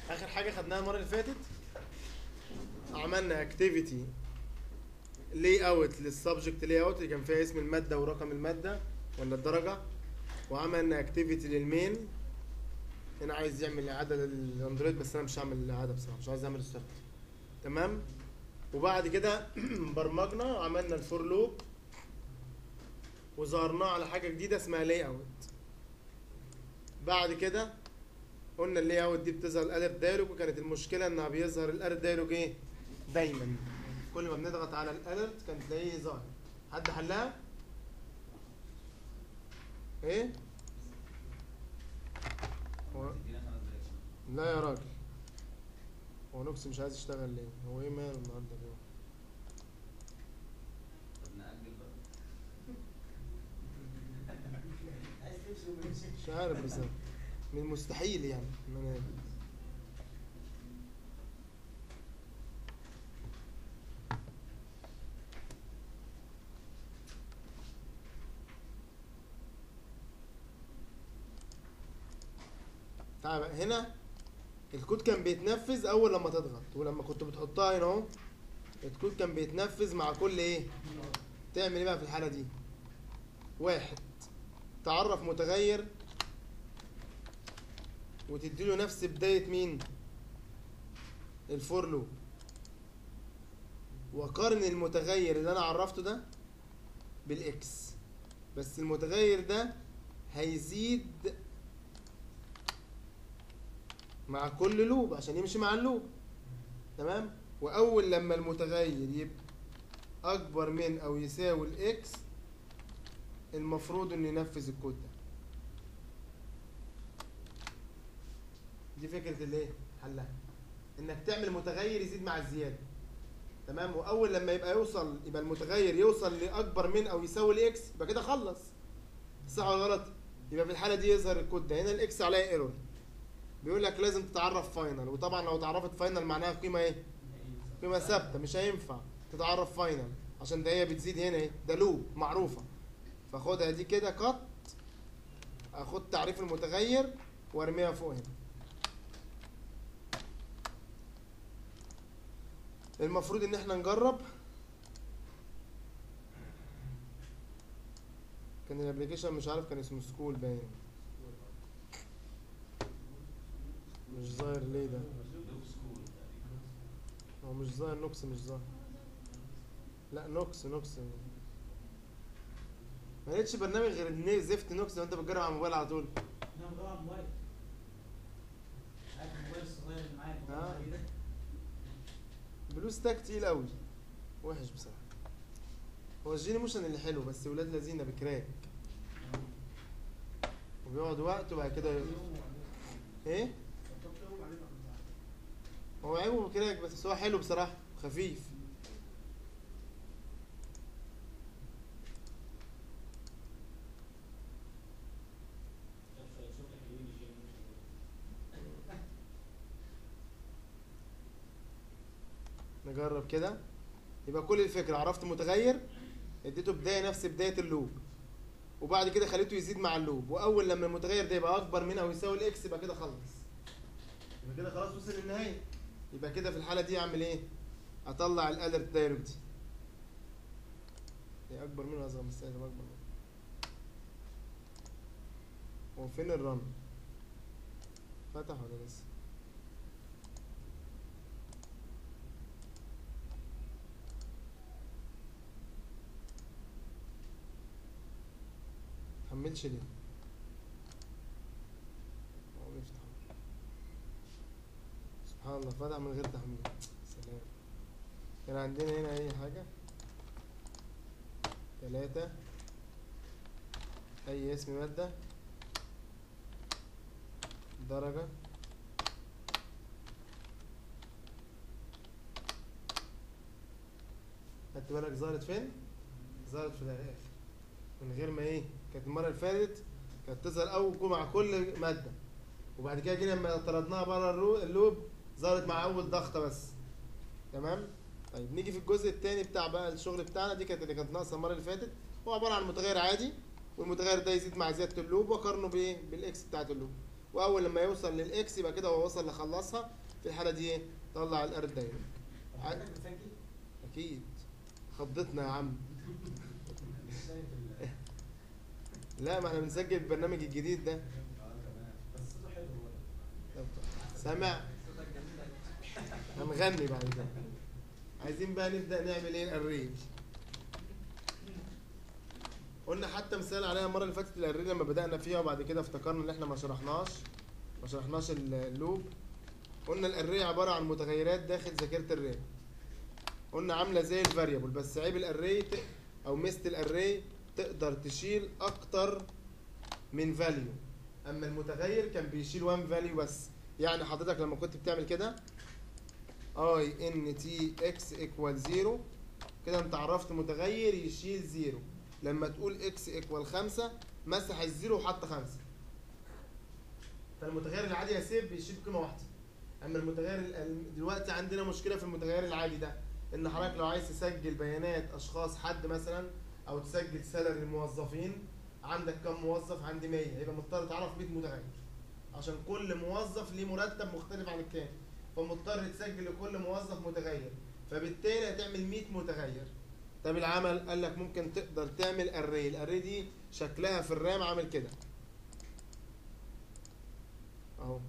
اخر حاجه خدناها المره اللي فاتت عملنا اكتيفيتي لي اوت للسبجكت لي اوت اللي كان فيها اسم الماده ورقم الماده ولا الدرجه وعملنا اكتيفيتي للمين هنا عايز يعمل اعاده للاندرويد بس انا مش هعمل اعاده بصراحه مش عايز اعمل ستارت تمام وبعد كده برمجنا وعملنا الفور لوب وظهرناه على حاجه جديده اسمها لاي اوت بعد كده قلنا اللاي اوت دي بتظهر الالف دايلوج وكانت المشكله انها بيظهر الالف دايلوج ايه دايما كل ما بنضغط على الالرت كان تلاقيه ظاهر حد حلها ايه هو لا يا راجل هو نوكس مش عايز يشتغل ليه هو ايه ماله النهارده اليوم مش عارف بس من المستحيل يعني ان انا تعال بقى هنا الكود كان بيتنفذ اول لما تضغط ولما كنت بتحطها هنا اهو الكود كان بيتنفذ مع كل ايه تعمل ايه بقى في الحاله دي واحد تعرف متغير وتديله نفس بداية مين الفور لوب وقارن المتغير اللي انا عرفته ده بالاكس بس المتغير ده هيزيد مع كل لوب عشان يمشي مع اللوب تمام واول لما المتغير يبقى اكبر من او يساوي الاكس المفروض انه ينفذ الكود ده دي فكره الايه حلها انك تعمل متغير يزيد مع الزياده تمام واول لما يبقى يوصل يبقى المتغير يوصل لاكبر من او يساوي الاكس يبقى كده خلص صح ولا غلط يبقى في الحاله دي يظهر الكود ده هنا الاكس عليها ايرور بيقول لك لازم تتعرف فاينل وطبعا لو اتعرفت فاينل معناها قيمه ايه قيمه ثابته مش هينفع تتعرف فاينل عشان ده هي بتزيد هنا ايه ده لوب معروفه فاخدها دي كده قط اخد تعريف المتغير وارميها فوق هنا المفروض ان احنا نجرب كان الابلكيشن مش عارف كان اسمه سكول باين مش ظاهر ليه ده هو مش ظاهر نوكس مش ظاهر لا نوكس نوكس ما لقيتش برنامج غير الني- زفت نوكس وانت بتجرب على الموبايل على طول انا بدور على الموبايل عارف الموبايل الصغير اللي معايا آه. الموبايل ده بلو ستاك تقيل قوي وحش بصراحه هو الجيني موشن اللي حلو بس ولاد لذينه بكراك وبيقعد وقت وبعد كده ي- ايه هو عيبه بكراك بس هو حلو بصراحه خفيف نجرب كده يبقى كل الفكرة عرفت متغير اديته بداية نفس بداية اللوب وبعد كده خليته يزيد مع اللوب واول لما المتغير ده يبقى اكبر من او يساوي الاكس يبقى كده خلص يبقى كده خلاص وصل للنهاية يبقى كده في الحالة دي اعمل ايه اطلع الالرت دايركت دي هي اكبر منه اصغر من السالب اكبر منه هو فين الرن فتح ولا لسه محملش ليه هو بيفتح سبحان الله فتح من غير تحميل سلام كان عندنا هنا اي حاجة تلاتة اي اسم مادة درجة خدت بالك ظهرت فين؟ ظهرت في الاخر من غير ما ايه كانت المره اللي فاتت كانت تظهر اول مع كل ماده وبعد كده جينا لما طردناها بره الرو- اللوب ظهرت مع اول ضغطه بس تمام طيب نيجي في الجزء الثاني بتاع بقى الشغل بتاعنا دي كانت اللي كانت ناقصه المره اللي فاتت هو عباره عن متغير عادي والمتغير ده يزيد مع زياده اللوب واقارنه بايه بالاكس بتاعت اللوب واول لما يوصل للاكس يبقى كده هو وصل لخلصها في الحاله دي ايه طلع الار دايركت طب ع- حضرتك بتسجل؟ اكيد خضتنا يا عم مش شايف ال لا ما احنا بنسجل البرنامج الجديد ده اه تمام بس صوته حلو برضه طب سامع صوتك جميل هنغني بعد كده عايزين بقى نبدا نعمل ايه الاري قلنا حتى مثال عليها المره اللي فاتت الاري لما بدانا فيها وبعد كده افتكرنا ان احنا ما شرحناش ما شرحناش ال- اللوب قلنا الاري عباره عن متغيرات داخل ذاكره الرام قلنا عامله زي الفاريبل بس عيب الاري ت- او ميزه الاري تقدر تشيل اكتر من فاليو اما المتغير كان بيشيل 1 فاليو بس يعني حضرتك لما كنت بتعمل كده اي ان تي اكس ايكوال 0 كده انت عرفت متغير يشيل 0 لما تقول اكس ايكوال 5 مسح الزيرو وحط 5 فالمتغير العادي يا سيف بيشيل قيمه واحده اما المتغير ال- ال- دلوقتي عندنا مشكله في المتغير العادي ده ان حضرتك لو عايز تسجل بيانات اشخاص حد مثلا او تسجل سالري الموظفين عندك كم موظف عندي 100 يبقى مضطر تعرف 100 متغير عشان كل موظف ليه مرتب مختلف عن التاني فمضطر تسجل لكل موظف متغير فبالتالي هتعمل 100 متغير طب العمل قال لك ممكن تقدر تعمل اري الاري دي شكلها في الرام عامل كده اهو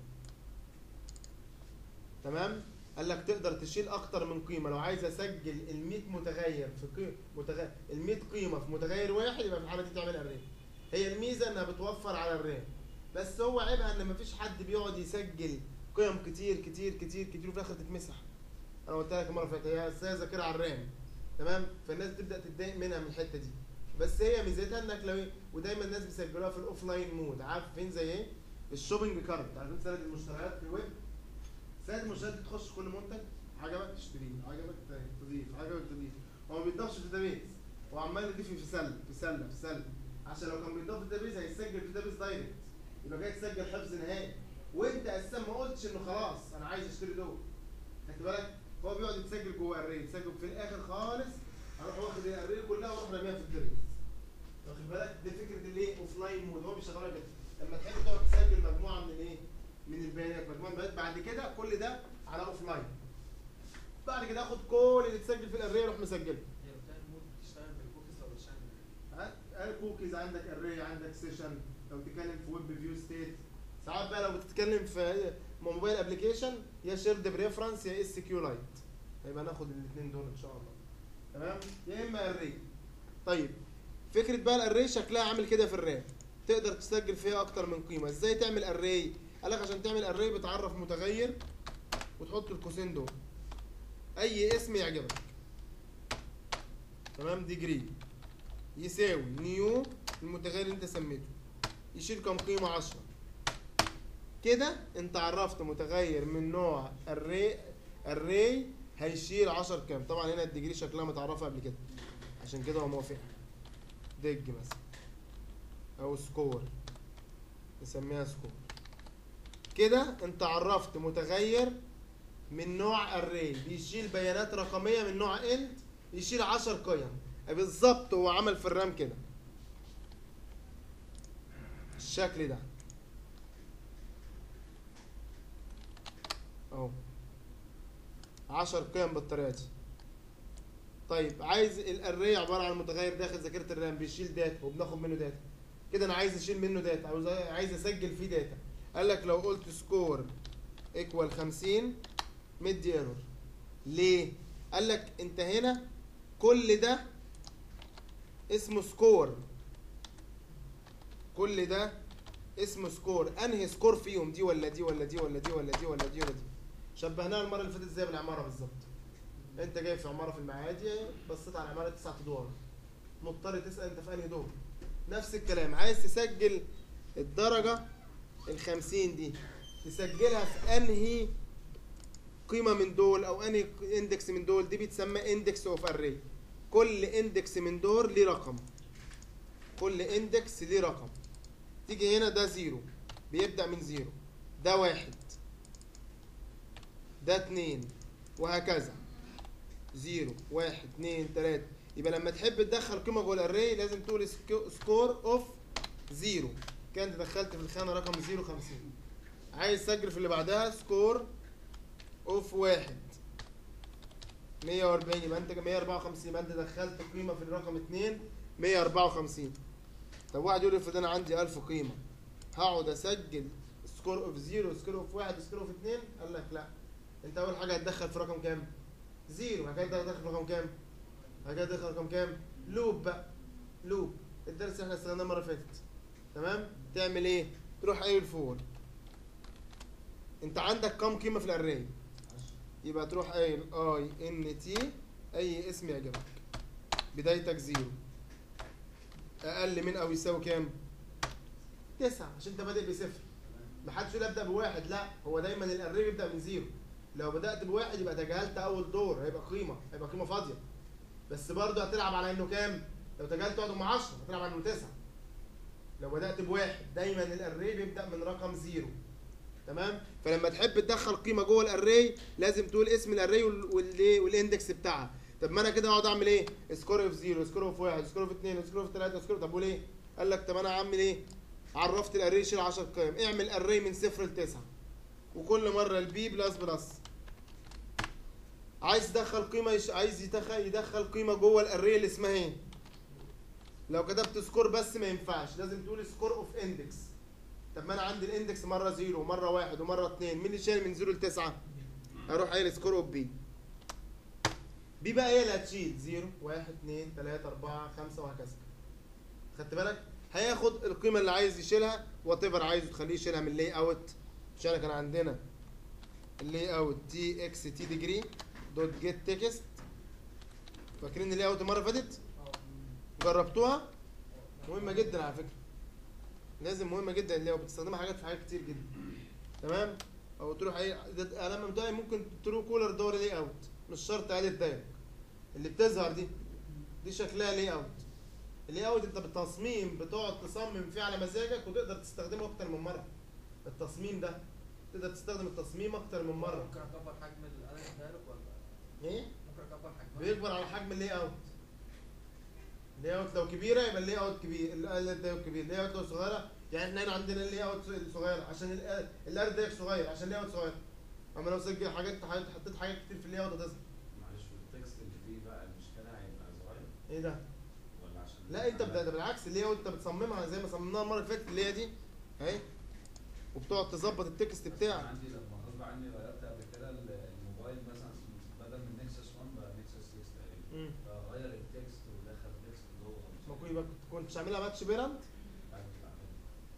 تمام قال لك تقدر تشيل اكتر من قيمه لو عايز اسجل ال 100 متغير في قيمه متغير ال 100 قيمه في متغير واحد يبقى في الحاله دي تعمل اري هي الميزه انها بتوفر على الرام بس هو عيبها ان مفيش حد بيقعد يسجل قيم كتير كتير كتير كتير وفي الاخر تتمسح انا قلت لك المره اللي فاتت هي اساسيه ذاكره على الرام تمام فالناس تبدا تتضايق منها من الحته دي بس هي ميزتها انك لو ودايما الناس بيسجلوها في الاوف لاين مود عارف فين زي ايه الشوبينج كارت عارفين سنه المشتريات في الويب سنه المشتريات دي تخش كل منتج عجبك تشتريه عجبك تضيف عجبك تضيف هو ما بيضافش في الداتابيز هو عمال يضيف في سله في سله في سله عشان لو كان بيضاف في الداتابيز هيسجل في الداتابيز دايركت يبقى جاي تسجل حفظ نهائي وانت اساسا ما قلتش انه خلاص انا عايز اشتري دول خدت بالك هو بيقعد يتسجل جوه الري يتسجل في الاخر خالص اروح واخد الري كلها واروح راميها في الدرس واخد بالك دي فكره الايه اوف لاين مود هو بيشغلها كده لما تحب تقعد تسجل مجموعه من الايه من البيانات مجموعه من البيانات بعد كده كل ده على اوف لاين بعد كده اخد كل اللي اتسجل في الاري اروح مسجله هي بتاع المود بتشتغل بالكوكيز ولا بتشتغل ها كوكيز عندك اري عندك سيشن لو بتتكلم في ويب فيو ستيت ساعات بقى لو بتتكلم في موبايل ابلكيشن يا شيرد بريفرنس يا اس كيو لايت هيبقى ناخد الاثنين دول ان شاء الله تمام يا اما اري طيب فكره بقى الاري شكلها عامل كده في الرام تقدر تسجل فيها اكتر من قيمه ازاي تعمل اري قال لك عشان تعمل اري بتعرف متغير وتحط القوسين دول اي اسم يعجبك تمام ديجري يساوي نيو المتغير اللي انت سميته يشيل كم قيمه 10 كده انت عرفت متغير من نوع الري الري هيشيل 10 كام طبعا هنا الديجري شكلها متعرفه قبل كده عشان كده هو موافق دج مثلا او سكور نسميها سكور كده انت عرفت متغير من نوع الري بيشيل بيانات رقميه من نوع انت يشيل 10 قيم بالظبط هو عمل في الرام كده الشكل ده اهو 10 قيم بالطريقه دي طيب عايز الاري عباره عن متغير داخل ذاكره الرام بيشيل داتا وبناخد منه داتا كده انا عايز اشيل منه داتا عاوز عايز اسجل فيه داتا قال لك لو قلت سكور ايكوال 50 مدي ايرور ليه قال لك انت هنا كل ده اسمه سكور كل ده اسمه سكور انهي سكور فيهم دي ولا دي ولا دي ولا دي ولا دي ولا دي ولا دي شبهناها المره اللي فاتت زي بالعماره بالظبط انت جاي في عماره في المعادي بصيت على عماره تسعة ادوار مضطر تسال انت في انهي دور نفس الكلام عايز تسجل الدرجه الخمسين دي تسجلها في انهي قيمه من دول او انهي اندكس من دول دي بتسمى اندكس اوف اري كل اندكس من دول ليه رقم كل اندكس ليه رقم تيجي هنا ده زيرو بيبدأ من زيرو ده واحد ده اتنين وهكذا زيرو واحد اتنين تلاتة يبقى لما تحب تدخل قيمة جوه الاري لازم تقول سكور اوف زيرو كان دخلت في الخانة رقم زيرو خمسين عايز تسجل في اللي بعدها سكور اوف واحد 140 يبقى انت 154 يبقى انت دخلت قيمه في الرقم 2 154 طب واحد يقول لي افرض انا عندي 1000 قيمه هقعد اسجل سكور اوف 0 سكور اوف 1 سكور اوف 2 قال لك لا انت اول حاجه هتدخل في رقم كام؟ زيرو بعد كده هتدخل في رقم كام؟ بعد كده هتدخل رقم كام؟ لوب بقى لوب الدرس اللي احنا استخدمناه المره اللي فاتت تمام؟ تعمل ايه؟ تروح قايل فور انت عندك كام قيمه في الاري؟ يبقى تروح قايل اي ان تي اي اسم يعجبك بدايتك زيرو اقل من او يساوي كام؟ تسعة عشان انت بادئ بصفر محدش يقول ابدا بواحد لا هو دايما الاري بيبدا من زيرو لو بدات بواحد يبقى تجاهلت اول دور هيبقى قيمه هيبقى قيمه فاضيه بس برضه هتلعب على انه كام لو تجاهلت واحد مع 10 هتلعب على انه 9 لو بدات بواحد دايما الاري بيبدا من رقم زيرو تمام فلما تحب تدخل قيمه جوه الاري لازم تقول اسم الاري والايه والاندكس بتاعها طب ما انا كده اقعد اعمل ايه سكور اوف 0 سكور اوف 1 سكور اوف 2 سكور اوف 3 سكور طب وليه قال لك طب انا اعمل ايه عرفت الاري شيل 10 قيم اعمل اري من صفر ل 9 وكل مره البي بلس بلس عايز تدخل قيمه يش... عايز يدخل يدخل قيمه جوه الاري اللي اسمها ايه لو كتبت سكور بس ما ينفعش لازم تقول سكور اوف اندكس طب ما انا عندي الاندكس مره 0 ومره 1 ومره 2 مين اللي شايل من 0 ل 9 هروح قايل سكور اوف بي بي بقى هي اللي هتشيل 0 1 2 3 4 5 وهكذا خدت بالك هياخد القيمه اللي عايز يشيلها وات ايفر عايز تخليه يشيلها من اللاي اوت عشان كان عندنا اللاي اوت تي اكس تي ديجري دوت جيت تكست فاكرين اللاي اوت المره اللي فاتت جربتوها مهمه جدا على فكره لازم مهمه جدا اللاي اوت بتستخدمها حاجات في حاجات كتير جدا تمام او تروح اي ده علامه بتاعي ممكن ترو كولر دور لاي اوت مش شرط عادي دايركت اللي بتظهر دي دي شكلها لاي اوت اللاي اوت انت بالتصميم بتقعد تصمم فيه على مزاجك وتقدر تستخدمه اكتر من مره التصميم ده تقدر تستخدم التصميم اكتر من مره ممكن اكبر حجم القلم دايركت ولا ايه ممكن اكبر حجمها بيكبر على حجم اللاي اوت اللاي اوت لو كبيره يبقى اللاي اوت كبير اللاي اوت كبير اللاي اوت لو صغيره يعني احنا هنا عندنا اللاي اوت صغير عشان ال- الارض دايك صغير عشان اللاي اوت صغير اما لو سجل حاجات حطيت حاجات كتير في اللاي اوت هتظهر معلش والتكست اللي فيه بقى المشكلة هيبقى صغير ايه ده ولا عشان لا انت بت- ده بالعكس اللي هي انت بتصممها زي ما صممناها المره اللي فاتت اللي هي دي اهي وبتقعد تظبط التكست بس بتاعك أنا عندي لما غصب عني غيرت قبل كده ال- الموبايل مثلا بدل من نكسس 1 بقى نكسس 6 تقريبا امم فغير التكست ودخل تكست جوه مش ما عارف كنت يبقى كنتش عاملها ماتش بيرنت بعد كده عملت.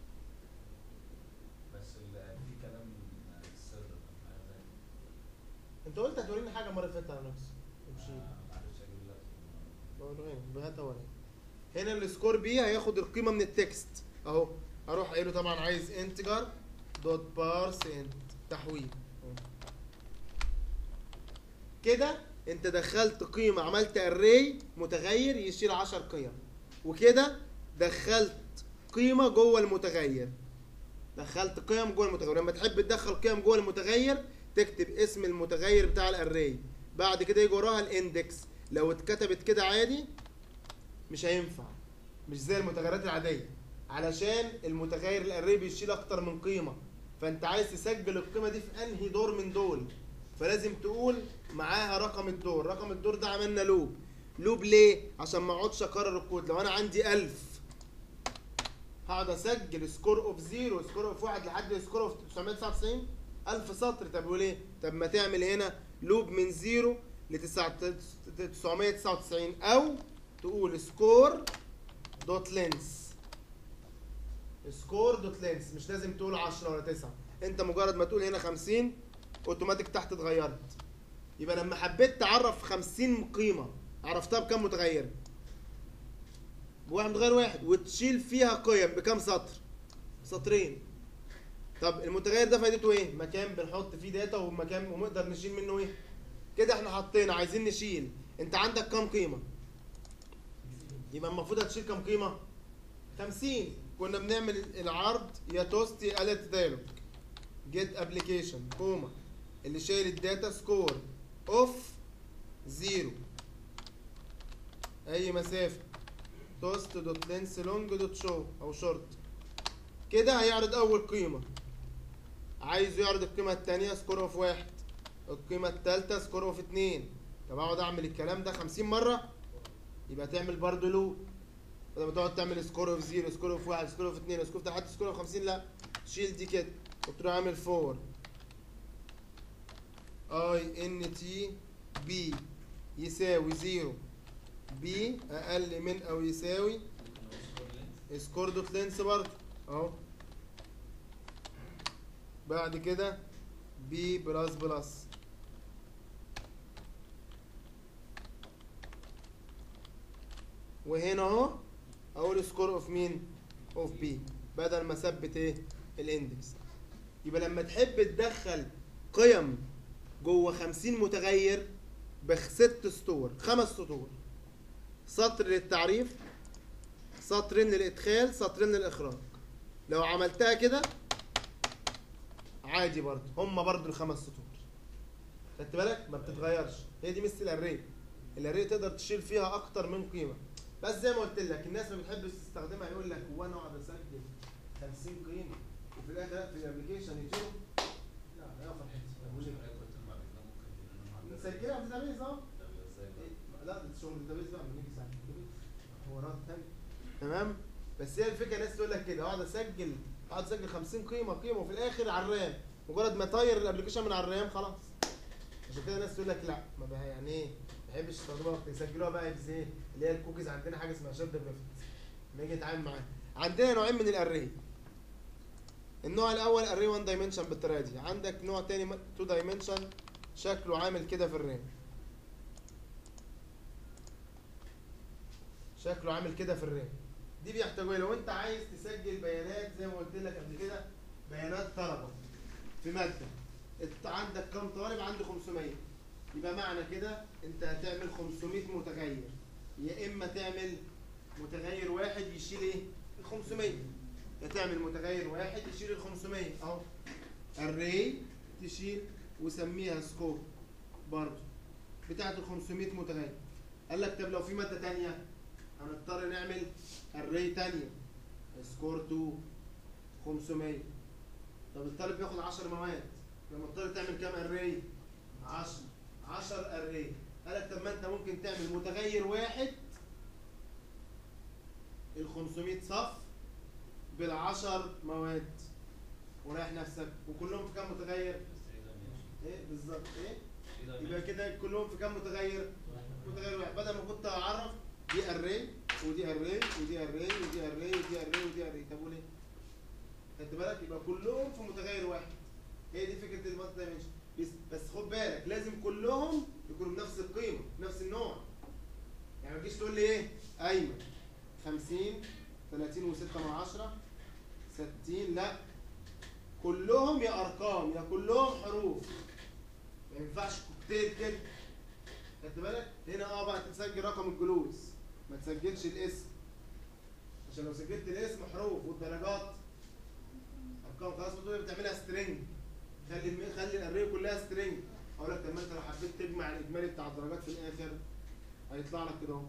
بس ال- في كلام السيرفر حاجه زي كده. انت قلت هتوريني حاجه المره اللي فاتت على نفسه امشي آه، معلش اجيب لك بوريني بهات اوريني هنا السكور بي هياخد القيمه من التكست اهو هروح قايله طبعا عايز انتجر دوت بارس انت تحويل اهو. كده انت دخلت قيمه عملت اري متغير يشيل 10 قيم وكده دخلت قيمه جوه المتغير دخلت قيم جوه المتغير لما تحب تدخل قيم جوه المتغير تكتب اسم المتغير بتاع الاري بعد كده يجي وراها الاندكس لو اتكتبت كده عادي مش هينفع مش زي المتغيرات العاديه علشان المتغير الاري بيشيل اكتر من قيمه فانت عايز تسجل القيمه دي في انهي دور من دول فلازم تقول معاها رقم الدور رقم الدور ده عملنا لوب لوب ليه عشان ما اقعدش اكرر الكود لو انا عندي 1000 هقعد اسجل سكور اوف زيرو سكور اوف واحد لحد سكور اوف 999 1000 سطر طب وليه؟ طب ما تعمل هنا لوب من زيرو ل 999 او تقول سكور دوت لينس سكور دوت لينس مش لازم تقول 10 ولا 9 انت مجرد ما تقول هنا 50 اوتوماتيك تحت اتغيرت يبقى لما حبيت تعرف 50 قيمه عرفتها بكم متغير بواحد متغير واحد وتشيل فيها قيم بكم سطر سطرين طب المتغير ده فايدته ايه مكان بنحط فيه داتا ومكان ونقدر نشيل منه ايه كده احنا حطينا عايزين نشيل انت عندك كام قيمه يبقى المفروض هتشيل كام قيمه 50 كنا بنعمل العرض يا توست يا الت دايلوج جيت ابلكيشن كوما اللي شايل الداتا سكور اوف زيرو اي مسافه توست دوت لينس لونج دوت شو او شورت كده هيعرض اول قيمه عايزه يعرض القيمة التانية سكور اوف واحد القيمة التالتة سكور اوف اتنين طب اقعد اعمل الكلام ده خمسين مرة يبقى تعمل برضه لوب بدل ما تقعد تعمل سكور اوف زيرو سكور اوف واحد سكور اوف اتنين سكور اوف لحد سكور اوف خمسين لا شيل دي كده وتروح عامل فور اي ان تي بي يساوي زيرو بي اقل من او يساوي سكور دوت لينس برضه اهو بعد كده بي بلس بلس وهنا اهو اقول سكور اوف مين اوف بي بدل ما اثبت ايه الاندكس يبقى لما تحب تدخل قيم جوه 50 متغير بست سطور خمس سطور سطر للتعريف سطرين للادخال سطرين للاخراج لو عملتها كده عادي برضه هم برضه الخمس سطور خدت بالك ما بتتغيرش هي دي مثل الاري الاري تقدر تشيل فيها اكتر من قيمه بس زي ما قلت لك الناس ما بتحبش تستخدمها يقول لك هو انا اقعد اسجل 50 قيمه وفي الاخر اقفل الابلكيشن يشيله لا يا فرحتي بقول لك مسجلها في الداتابيز اه لا ده شغل الداتابيز بقى لما نيجي ساعه الداتابيز حوارات تانية تمام بس هي الفكره الناس تقول لك كده اقعد اسجل اقعد اسجل 50 قيمه قيمه وفي الاخر على الرام مجرد ما اطير الابلكيشن من على الرام خلاص عشان كده الناس تقول لك لا ما بقى يعني ايه ما بحبش يستخدموها وقت يسجلوها بقى في ايه اللي هي الكوكيز عندنا حاجه اسمها شد الريفت لما يجي يتعامل معاها عندنا نوعين من الاري النوع الاول اري 1 دايمنشن بالطريقه دي عندك نوع تاني 2 دايمنشن شكله عامل كده في الرام شكله عامل كده في الرام دي بيحتاجوا إيه؟ لو انت عايز تسجل بيانات زي ما قلت لك قبل كده بيانات طلبه في ماده انت عندك كام طالب عنده 500 يبقى معنى كده انت هتعمل 500 متغير يا اما تعمل متغير واحد يشيل ايه ال 500 يا تعمل متغير واحد يشيل ال 500 اهو الري تشيل وسميها سكور برضه بتاعت ال 500 متغير قال لك طب لو في ماده تانية هنضطر نعمل الري تانية سكور 2 500 طب الطالب بياخد 10 مواد لما الطالب تعمل كام اري 10 10 اري قال لك طب ما انت ممكن تعمل متغير واحد ال 500 صف بال10 مواد وريح نفسك وكلهم في كام متغير؟ ايه بالظبط ايه؟ يبقى كده كلهم في كام متغير؟ متغير واحد بدل ما كنت اعرف دي اري ودي اري ودي اري ودي اري ودي اري ودي اري طب وليه؟ خدت بالك يبقى كلهم في متغير واحد هي دي فكره المالتي دايمنشن بس بس خد بالك لازم كلهم يكونوا بنفس القيمه نفس النوع يعني ما تجيش تقول لي ايه ايمن 50 30 و6 من 10 60 لا كلهم يا ارقام يا كلهم حروف ما ينفعش كوكتيل كده خدت بالك هنا اه بقى تسجل رقم الجلوس ما تسجلش الاسم عشان لو سجلت الاسم حروف والدرجات ارقام خلاص بتقول بتعملها سترينج خلي الم... خلي الاريه كلها سترينج اقول لك طب ما انت لو حبيت تجمع الاجمالي بتاع الدرجات في الاخر هيطلع لك كده اهو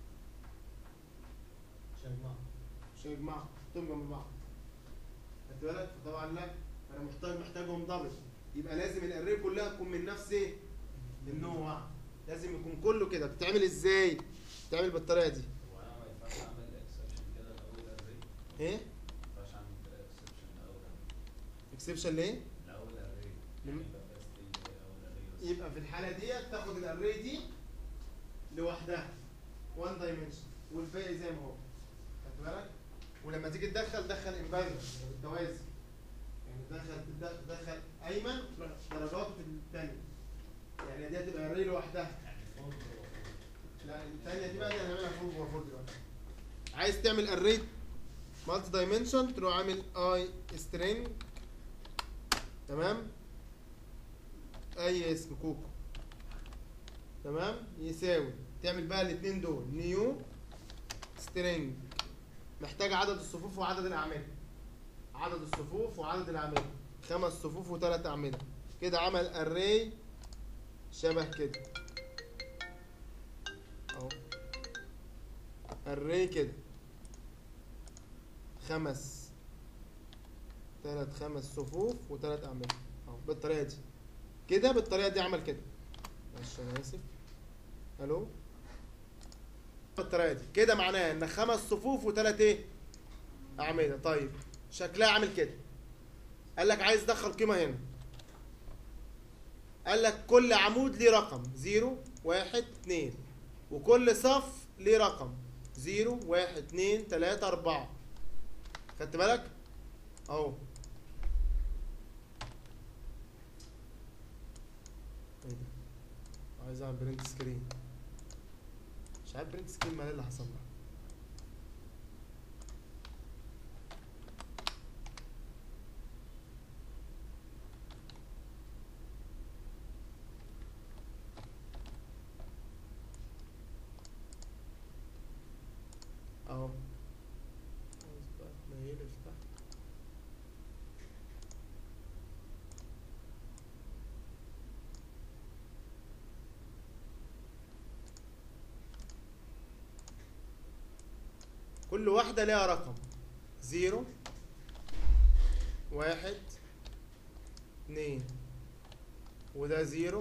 شجمع مش هيجمعهم حطهم جنب بعض خدت بالك فطبعا لا انا محتاج محتاجهم دبل يبقى لازم الاريه كلها تكون من نفس ايه النوع لازم يكون كله كده بتتعمل ازاي بتتعمل بالطريقه دي وانا ما ينفعش اعمل اكسبشن كده لاول اري ايه ما ينفعش اعمل كده اكسبشن لاول اري اكسبشن ليه لاول اري يعني يبقى بس دي اول اري بس يبقى في الحاله ديت تاخد الاري دي لوحدها وان دايمنشن والباقي زي ما هو خدت بالك ولما تيجي تدخل دخل امبالانس بالتوازي يعني تدخل تدخل, تدخل ايمن تروح درجاته في الثانيه يعني دي هتبقى اري لوحدها يعني فوق لا الثانيه دي بقى دي هنعملها فوق وفوق دلوقتي عايز تعمل اري مالتي دايمنشن تروح عامل اي سترينج تمام اي اسم كوكو تمام يساوي تعمل بقى الاثنين دول نيو سترينج محتاج عدد الصفوف وعدد الاعمده عدد الصفوف وعدد الاعمده خمس صفوف وثلاث اعمده كده عمل اري شبه كده اهو اري كده خمس ثلاث خمس صفوف وثلاث اعمده اهو بالطريقه دي كده بالطريقه دي عمل كده معلش انا اسف الو بالطريقه دي كده معناه ان خمس صفوف وثلاث ايه اعمده طيب شكلها عامل كده قال لك عايز تدخل قيمه هنا قال لك كل عمود ليه رقم زيرو واحد اتنين وكل صف ليه رقم زيرو واحد اتنين تلاتة أربعة خدت بالك؟ أهو ايه ده؟ عايز اعمل برنت سكرين مش عارف برنت سكرين مال اللي حصل لها اهو عايز بقى تنيله يفتح كل واحدة ليها رقم زيرو واحد اتنين وده زيرو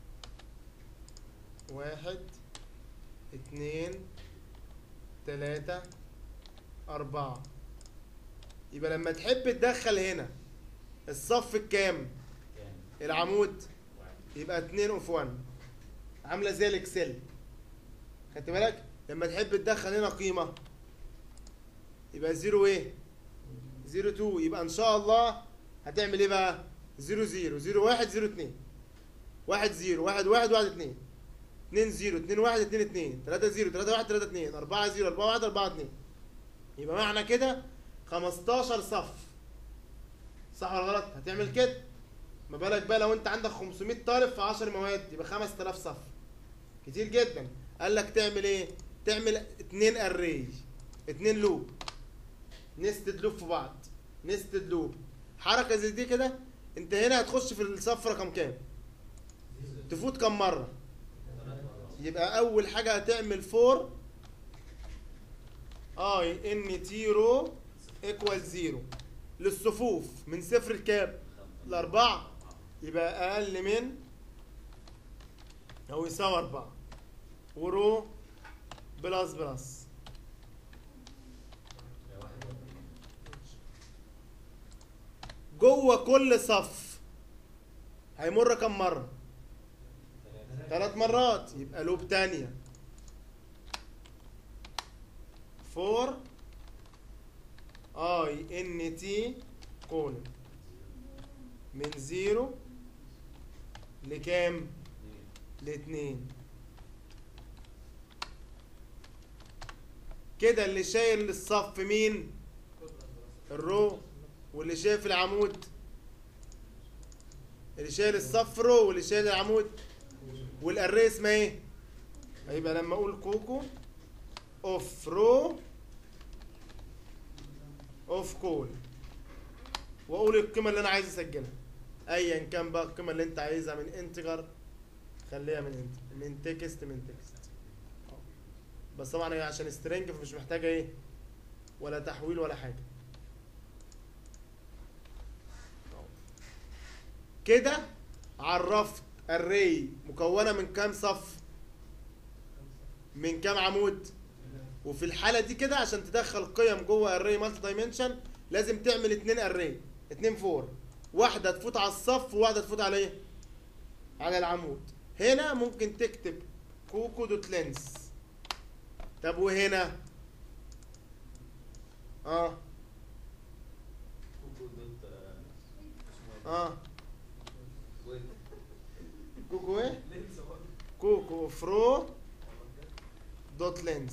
واحد اتنين تلاتة أربعة يبقى لما تحب تدخل هنا الصف الكام العمود يبقى اتنين اوف وان عاملة زي الاكسل خدت بالك لما تحب تدخل هنا قيمة يبقى زيرو ايه زيرو تو يبقى ان شاء الله هتعمل ايه بقى زيرو زيرو زيرو واحد زيرو اتنين واحد زيرو واحد واحد واحد اتنين اتنين زيرو اتنين واحد اتنين اتنين تلاتة زيرو تلاتة واحد تلاتة اتنين أربعة زيرو أربعة واحد أربعة اتنين يبقى معنى كده خمستاشر صف صح ولا غلط؟ هتعمل كده ما بالك بقى لو أنت عندك 500 طالب في 10 مواد يبقى 5000 صف كتير جدا قال لك تعمل إيه؟ تعمل اتنين أري اتنين لوب نستد لوب في بعض نستد لوب حركة زي دي كده أنت هنا هتخش في الصف رقم كام؟ تفوت كم مرة؟ يبقى اول حاجه هتعمل فور اي ان تي رو ايكوال زيرو للصفوف من صفر لكام لاربعه يبقى اقل من او يساوي اربعه ورو بلس بلس جوه كل صف هيمر كم مره ثلاث مرات يبقى لوب تانية فور اي ان تي كولن من زيرو لكام لاتنين كده اللي شايل الصف مين الرو واللي شايف العمود اللي شايل الصف رو واللي شايل العمود والاري اسمها ايه هيبقى لما اقول كوكو اوف رو اوف كول واقول القيمه اللي انا عايز اسجلها ايا كان بقى القيمه اللي انت عايزها من انتجر خليها من انت من تكست من تكست بس طبعا هي عشان سترينج فمش محتاجه ايه ولا تحويل ولا حاجه كده عرفت الري مكونه من كام صف من كام عمود وفي الحاله دي كده عشان تدخل قيم جوه الري مالتي دايمنشن لازم تعمل اتنين اري اتنين فور واحده تفوت على الصف وواحده تفوت على ايه على العمود هنا ممكن تكتب كوكو دوت لينس طب وهنا اه كوكو دوت آه، اسمه ايه؟ اه ويت. كوكو ايه لسه برضه كوكو فرو دوت لينس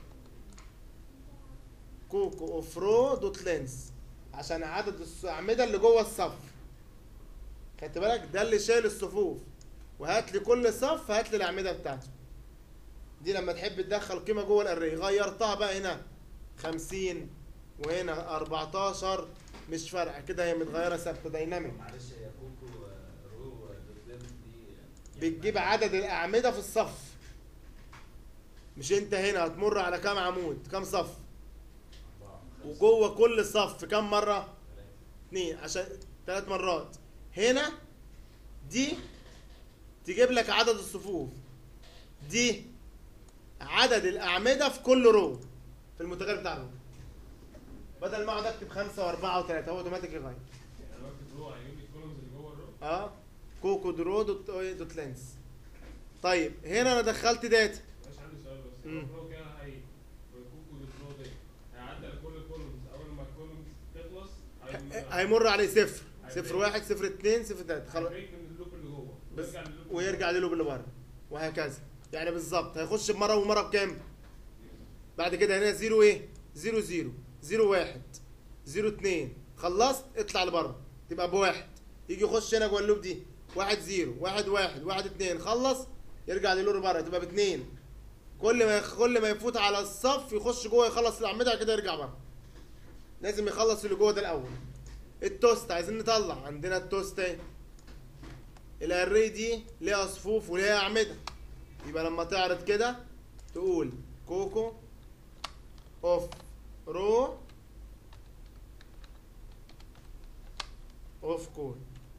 كوكو اوفرو دوت لينس عشان عدد الاعمده اللي جوه الصف خدت بالك ده اللي شايل الصفوف وهات لي كل صف هات لي الاعمده بتاعته دي لما تحب تدخل قيمه جوه الاري غيرتها بقى هنا 50 وهنا 14 مش فارقه كده هي متغيره ثابته دايناميك معلش هي كوكو آه، رو آه، دوت لينس دي آه، بتجيب عدد الأعمدة في الصف مش انت هنا هتمر على كام عمود كام صف أربعة، خمسة، وجوه كل صف كام مرة اتنين عشان ثلاث مرات هنا دي تجيب لك عدد الصفوف دي عدد الأعمدة في كل رو في المتغير بتاع الرو بدل ما اقعد اكتب خمسة وأربعة وثلاثة هو اوتوماتيك يغير يعني انا بكتب رو هيجيب لي الكولومز اللي جوه الرو اه كوكو درو دوت دوت لينس طيب هنا انا دخلت داتا مش عندي سؤال بس مم. الرو كده هي كوكو الرو دي هيعدي على كل الكولومز اول ما الكولومز تخلص هيم- هيمر عليه صفر صفر واحد صفر اتنين صفر تلاتة خلاص هيبريك من اللوب اللي جوه بس ويرجع للوب ويرجع للوب اللي بره وهكذا يعني بالظبط هيخش بمره ومره بكام بعد كده هنا زيرو ايه زيرو زيرو زيرو واحد زيرو اتنين خلصت اطلع لبره تبقى بواحد يجي يخش هنا جوه اللوب دي واحد زيرو واحد واحد واحد اتنين خلص يرجع للور بره تبقى باتنين كل ما كل ما يفوت على الصف يخش جوه يخلص الاعمده بعد كده يرجع بره لازم يخلص اللي جوه ده الاول التوست عايزين نطلع عندنا التوست اهي الاري دي ليها صفوف وليها اعمده يبقى لما تعرض كده تقول كوكو اوف رو اوف كور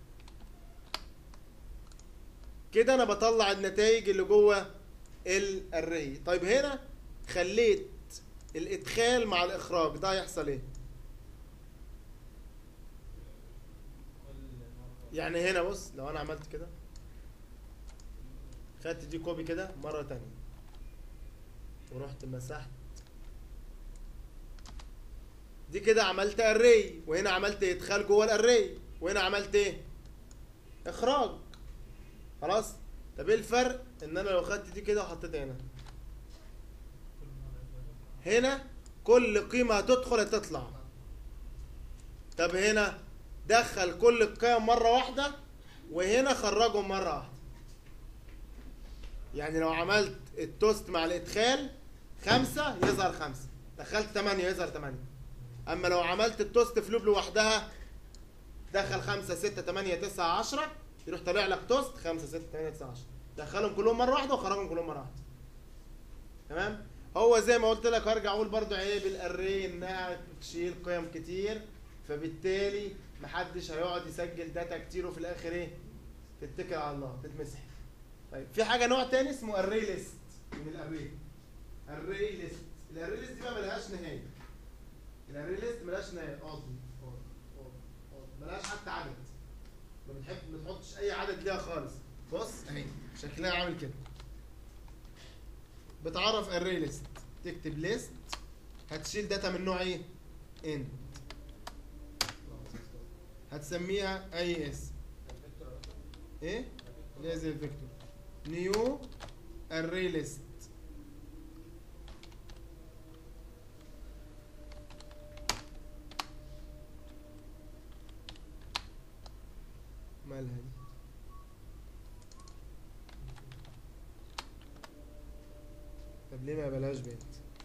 كده انا بطلع النتائج اللي جوه الاري طيب هنا خليت الادخال مع الاخراج ده هيحصل ايه يعني هنا بص لو انا عملت كده خدت دي كوبي كده مرة تانية ورحت مسحت دي كده عملت اري وهنا عملت ادخال جوه الاري وهنا عملت ايه اخراج خلاص طب ايه الفرق ان انا لو خدت دي كده وحطيتها هنا هنا كل قيمة هتدخل هتطلع طب هنا دخل كل القيم مرة واحدة وهنا خرجهم مرة واحدة يعني لو عملت التوست مع الادخال خمسة يظهر خمسة دخلت تمانية يظهر تمانية اما لو عملت التوست في لوب لوحدها دخل خمسة ستة تمانية تسعة عشرة يروح طالع لك توست خمسة ستة تمانية تسعة عشرة دخلهم كلهم مرة واحدة وخرجهم كلهم مرة واحدة تمام هو زي ما قلت لك هرجع اقول برضو عيب الاري انها بتشيل قيم كتير فبالتالي محدش هيقعد يسجل داتا كتير وفي الاخر ايه تتكل على الله تتمسح طيب في حاجه نوع تاني اسمه اري ليست من الاري اري ليست الاري ليست دي بقى ملهاش نهايه الاري ليست ملهاش نهايه قاضي قاضي قاضي قاضي ملهاش حتى عدد ما بتحب ما تحطش اي عدد ليها خالص بص اهي شكلها عامل كده بتعرف اري ليست تكتب ليست هتشيل داتا من نوع ايه انت هتسميها اي اس ايه اللي هي زي الفيكتور نيو اري ليست مالها دي طب ليه ما بلاش بنت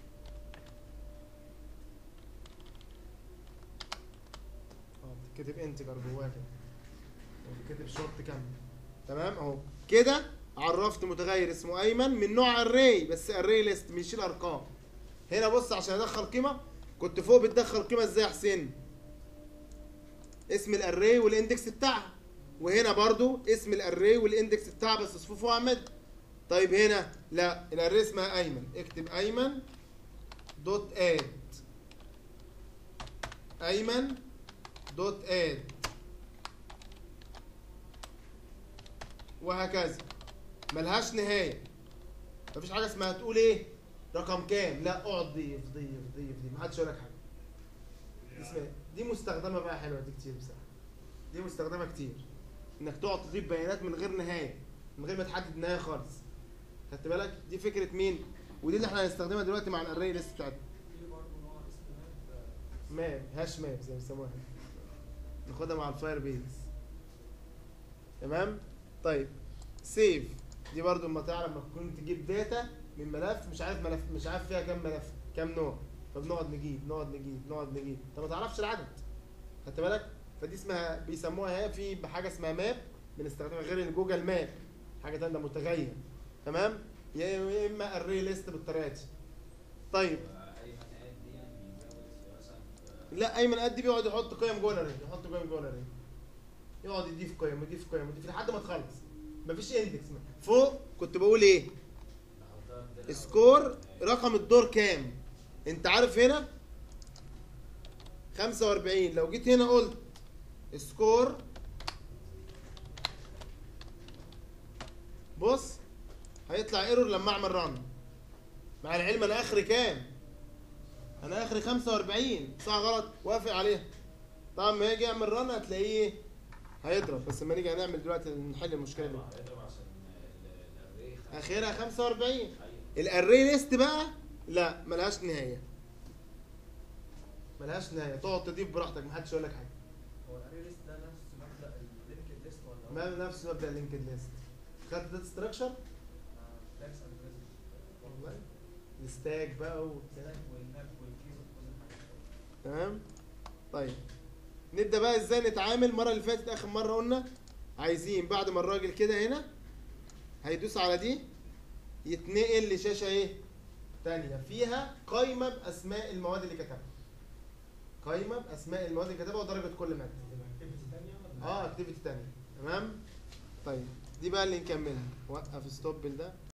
اه بتتكتب انتجر جواها كده وبتتكتب شورت كامل تمام اهو كده عرفت متغير اسمه ايمن من نوع اري بس اري ليست بيشيل ارقام هنا بص عشان ادخل قيمه كنت فوق بتدخل قيمه ازاي يا حسين اسم الاري والاندكس بتاعها وهنا برضو اسم الاري والاندكس بتاعها بس صفوف واعمد طيب هنا لا الاري اسمها ايمن اكتب ايمن دوت اد ايمن دوت اد وهكذا ملهاش نهايه مفيش حاجه اسمها تقول ايه رقم كام لا اقعد ضيف ضيف ضيف ضيف محدش يقول لك حاجه دي اسمها دي مستخدمه بقى حلوه دي كتير بصراحه دي مستخدمه كتير انك تقعد تضيف بيانات من غير نهايه من غير ما تحدد نهايه خالص خدت بالك دي فكره مين ودي اللي احنا هنستخدمها دلوقتي مع الاري ليست بتاعتنا في برضه نوع اسمه ماب هاش ماب زي ما بيسموها ناخدها مع الفاير بيز تمام طيب سيف دي برضو اما تعرف لما تكون تجيب داتا من ملف مش عارف ملف مش عارف فيها كام ملف كام نوع فبنقعد نجيب نقعد نجيب نقعد نجيب انت ما تعرفش العدد خدت بالك فدي اسمها بيسموها هي في حاجه اسمها ماب بنستخدمها غير الجوجل ماب حاجه تانية متغير تمام يا اما الري ليست بالطريقه دي طيب اي مكان دي يعني بيزود مثلا في لا ايمن قد بيقعد يحط قيم جوه الاري يحط قيم جوه الاري يقعد يضيف قيم ويضيف قيم ويضيف لحد ما تخلص مفيش اندكس فوق كنت بقول ايه سكور رقم الدور كام انت عارف هنا 45 لو جيت هنا قلت سكور بص هيطلع ايرور لما اعمل رن مع العلم انا اخري كام انا اخري 45 صح غلط وافق عليها طبعا ما يجي يعمل رن هتلاقيه ايه؟ هيضرب بس لما نيجي هنعمل دلوقتي نحل المشكله دي هيضرب عشان ال- الاري اخرها 45 ايوه الاري ليست بقى لا ملهاش نهايه ملهاش نهايه تقعد تضيف براحتك محدش يقول لك حاجه هو الاري ليست ده نفس مبدا اللينكد ليست ولا هو ما نفس مبدا اللينكد ليست خدت داتا ستراكشر فلاكس اند والله الستاك بقى وبتاع والماب والكيز وكل حاجه تمام طيب نبدا بقى ازاي نتعامل المره اللي فاتت اخر مره قلنا عايزين بعد ما الراجل كده هنا هيدوس على دي يتنقل لشاشه ايه تانية فيها قايمه باسماء المواد اللي كتبها قايمه باسماء المواد اللي كتبها ودرجه كل ماده تبقى اكتيفيتي تانية ولا؟ اه اكتيفيتي تانية تمام طيب دي بقى اللي نكملها وقف ستوب ده